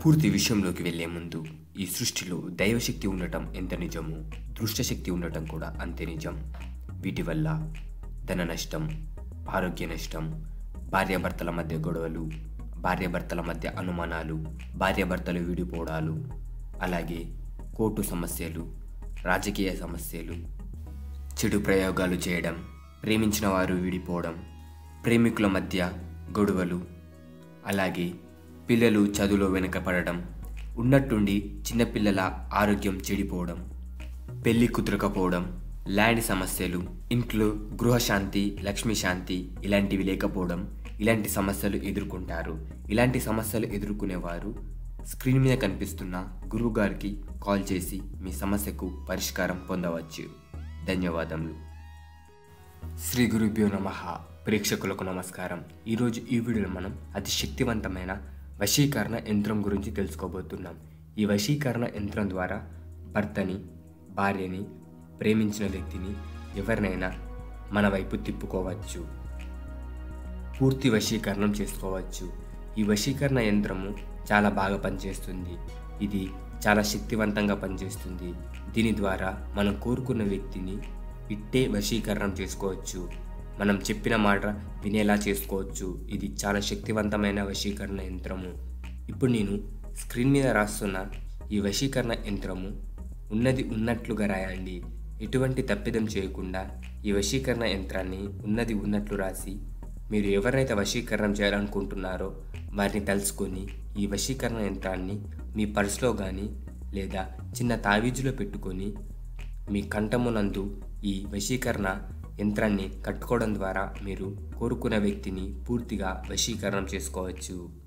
పూర్తి విషయంలోకి వెళ్లే ముందు ఈ సృష్టిలో దైవశక్తి ఉండటం ఎంత నిజమో దృష్టశక్తి ఉండటం కూడా అంతే నిజం వీటి వల్ల ధన నష్టం ఆరోగ్య నష్టం భార్యాభర్తల మధ్య గొడవలు భార్యాభర్తల మధ్య అనుమానాలు భార్యాభర్తలు విడిపోవడాలు అలాగే కోర్టు సమస్యలు రాజకీయ సమస్యలు చెడు ప్రయోగాలు చేయడం ప్రేమించిన వారు విడిపోవడం ప్రేమికుల మధ్య గొడవలు అలాగే పిల్లలు చదువులో వెనుకపడడం ఉన్నట్టుండి చిన్నపిల్లల ఆరోగ్యం చెడిపోవడం పెళ్లి కుదరకపోవడం ల్యాండ్ సమస్యలు ఇంట్లో గృహశాంతి లక్ష్మీ శాంతి ఇలాంటివి లేకపోవడం ఇలాంటి సమస్యలు ఎదుర్కొంటారు ఇలాంటి సమస్యలు ఎదుర్కొనేవారు స్క్రీన్ మీద కనిపిస్తున్న గురువు గారికి కాల్ చేసి మీ సమస్యకు పరిష్కారం పొందవచ్చు ధన్యవాదములు శ్రీ గురుభ్యో నమ ప్రేక్షకులకు నమస్కారం ఈరోజు ఈ వీడియోలో మనం అతి శక్తివంతమైన వశీకరణ యంత్రం గురించి తెలుసుకోబోతున్నాం ఈ వశీకరణ యంత్రం ద్వారా భర్తని భార్యని ప్రేమించిన వ్యక్తిని ఎవరినైనా మన వైపు తిప్పుకోవచ్చు పూర్తి వశీకరణం చేసుకోవచ్చు ఈ వశీకరణ యంత్రము చాలా బాగా పనిచేస్తుంది ఇది చాలా శక్తివంతంగా పనిచేస్తుంది దీని ద్వారా మనం కోరుకున్న వ్యక్తిని ఇట్టే వశీకరణం చేసుకోవచ్చు మనం చెప్పిన మాట వినేలా చేసుకోవచ్చు ఇది చాలా శక్తివంతమైన వశీకరణ యంత్రము ఇప్పుడు నేను స్క్రీన్ మీద రాస్తున్న ఈ వశీకరణ యంత్రము ఉన్నది ఉన్నట్లుగా రాయండి ఎటువంటి తప్పిదం చేయకుండా ఈ వశీకరణ యంత్రాన్ని ఉన్నది ఉన్నట్లు రాసి మీరు ఎవరినైతే వశీకరణం చేయాలనుకుంటున్నారో వారిని తలుచుకొని ఈ వశీకరణ యంత్రాన్ని మీ పర్సులో కానీ లేదా చిన్న తావీజులో పెట్టుకొని మీ కంఠమునందు ఈ వశీకరణ యంత్రాన్ని కట్టుకోవడం ద్వారా మీరు కోరుకున్న వ్యక్తిని పూర్తిగా వశీకరణం చేసుకోవచ్చు